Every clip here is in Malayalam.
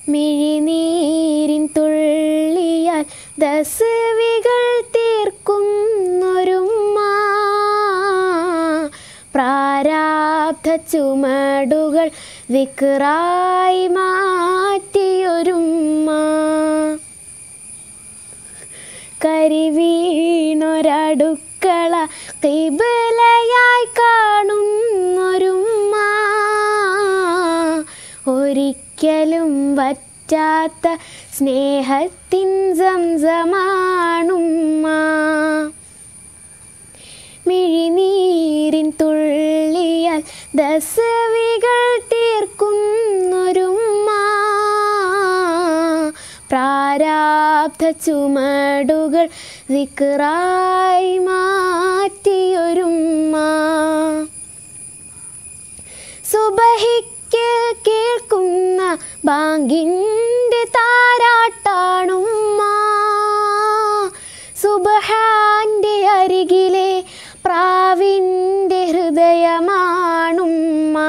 മിഴിനീരിൻ തുള്ളിയാൽ ദസവികൾ തീർക്കുന്നൊരുമ്മ പ്രാരാബ്ധ ചുമടുകൾ വിക്രായി മാറ്റിയൊരുമ്മ കരിവീണൊരടുക്കള കിബിലയായി കാണുന്നൊരുമ്മ ഒരിക്കലും വറ്റാത്ത സ്നേഹത്തിൻ സംസമാണുമ്മ മിഴിനീരിൻ തുള്ളിയാൽ ദസവികൾ തീർക്കുന്നൊരുമ്മ പ്രാരാബ്ധ ചുമടുകൾ വിക്രായി മാറ്റിയൊരുമ്മ സുബഹിക്ക് കേൾക്കുന്ന ബാങ്കിൻ്റെ താരാട്ടാണുമ്മ സുബഹാൻ്റെ അരികിലെ പ്രാവിൻ്റെ ഹൃദയമാണുമ്മ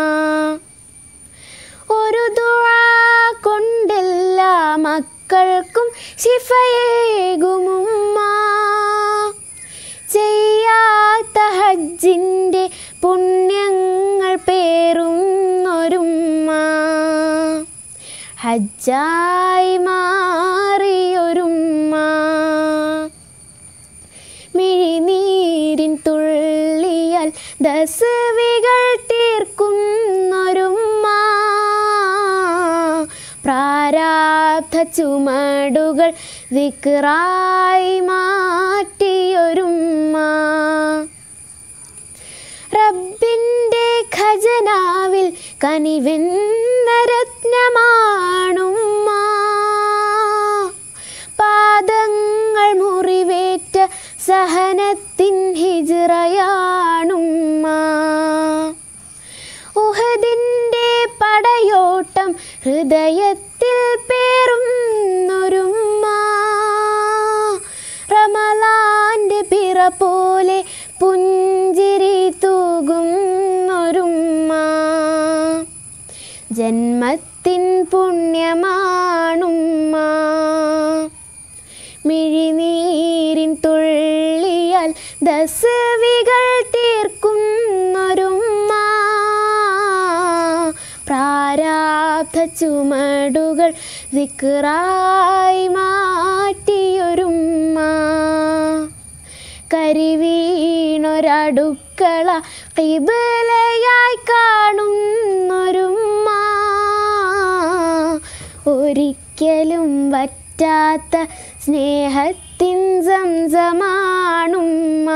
ഒരു ദുആ കൊണ്ടെല്ലാ മക്കൾക്കും ശിഫയേകുമുമ്മ ചെയ്യാത്ത ഹജ്ജിൻ്റെ പുണ്യങ്ങൾ പേറുന്നൊരുമ്മ ഹജ്ജായി മാറിയൊരുമ്മ മിഴിനീരിൻ തുള്ളിയാൽ ദസവികൾ തീർക്കുന്നൊരുമ്മ പ്രാരാബ്ധ ചുമടുകൾ വിക്രായി മാറ്റിയൊരുമ്മ റബ്ബിൻ്റെ ഖജനാവിൽ കനിവെന്ന രത്നമാണുമ്മ പാദങ്ങൾ മുറിവേറ്റ സഹനത്തിൻ ഹിജ്റയാണുമ്മ ഉഹദിൻ്റെ പടയോട്ടം ഹൃദയത്തിൽ പേറുന്നൊരുമ്മ റമലാൻ്റെ പിറ പോലെ പുഞ്ചിരി തൂകുന്നൊരുമ്മ ജന്മത്തിൻ പുണ്യമാണുമ്മ മിഴിനീരിൻ തുള്ളിയാൽ ദസവികൾ തീർക്കുന്നൊരുമ്മ പ്രാരാബ്ധ ചുമടുകൾ വിക്രായി മാറ്റിയൊരുമ്മ കരിവീണൊരടുക്കള കിബിലയായി കാണുന്നൊരുമ്മ ഒരിക്കലും വറ്റാത്ത സ്നേഹത്തിൻ സംസമാണുമ്മ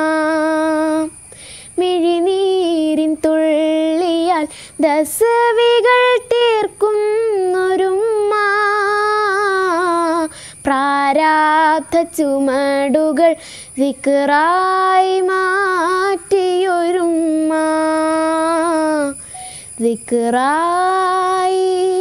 മിഴിനീരിൻ തുള്ളിയാൽ ദസവികൾ തീർക്കുന്നൊരുമ്മ പ്രാരാബ്ധ ചുമടുകൾ വിക്രായി മാറ്റിയൊരുമ്മ വിക്രായി